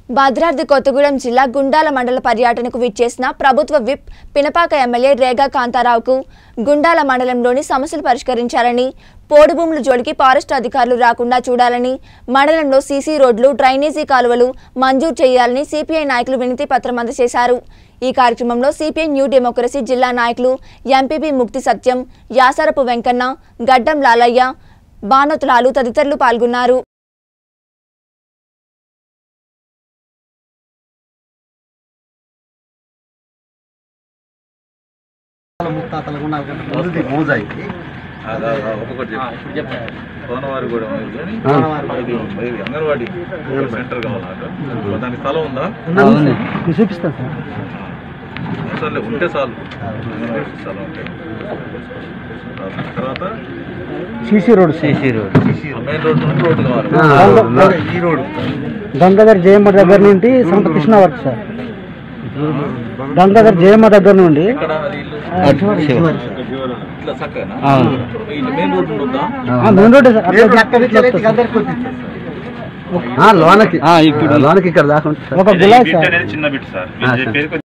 భద్రాద్రి కొత్తగూడెం జిల్లా గుండాల మండల పర్యటనకు విచ్చేసిన ప్రభుత్వ విప్ పినపాక ఎమ్మెల్యే రేగా కాంతారావుకు గుండాల మండలంలోని సమస్యలు పరిష్కరించాలని పోడు భూముల జోలికి ఫారెస్ట్ అధికారులు రాకుండా చూడాలని మండలంలో సీసీ రోడ్లు డ్రైనేజీ కాలువలు మంజూరు చేయాలని సిపిఐ నాయకులు వినతి పత్రం అందజేశారు ఈ కార్యక్రమంలో సిపిఐ న్యూ డెమోక్రసీ జిల్లా నాయకులు ఎంపీపీ ముక్తి సత్యం యాసరపు వెంకన్న గడ్డం లాలయ్య బానోతులాలు తదితరులు పాల్గొన్నారు ముత్తాతలకు నాలుగు ముందుది మోజాయి ఒక్కొక్కటి చెప్పు సోనవారి కూడా ఉంది కానీ సోనవారి ఇది ఇది అంగన్వాడీ సెంటర్ కావాలన్నమాట దానికి స్థలం ఉందా నేను చూపిస్తాను సార్ సర్లే ఉంటే చాలు అంగన్వాడీ స్థలం ఉంటే తర్వాత CC road CC road main road నుండి రోడ్డు కావాలి ఈ రోడ్ గంగాధర్ జయమ్మ దగ్గర నుండి సంత కృష్ణ వరకు సార్ గంగాధర్ జయమ్మ దగ్గర నుండి ఇక్కడ అది ఇల్లు ఇట్లా చక్కగా మెయిన్ రోడ్ నుండి ఉందా మెయిన్ రోడ్ సార్ అట్లా లోనకి ఇక్కడ లోనకి ఇక్కడ దాకా ఉంటుంది సార్. ఒక గులాబీ సార్ చిన్న బిట్ సార్ మీరు చెప్పేది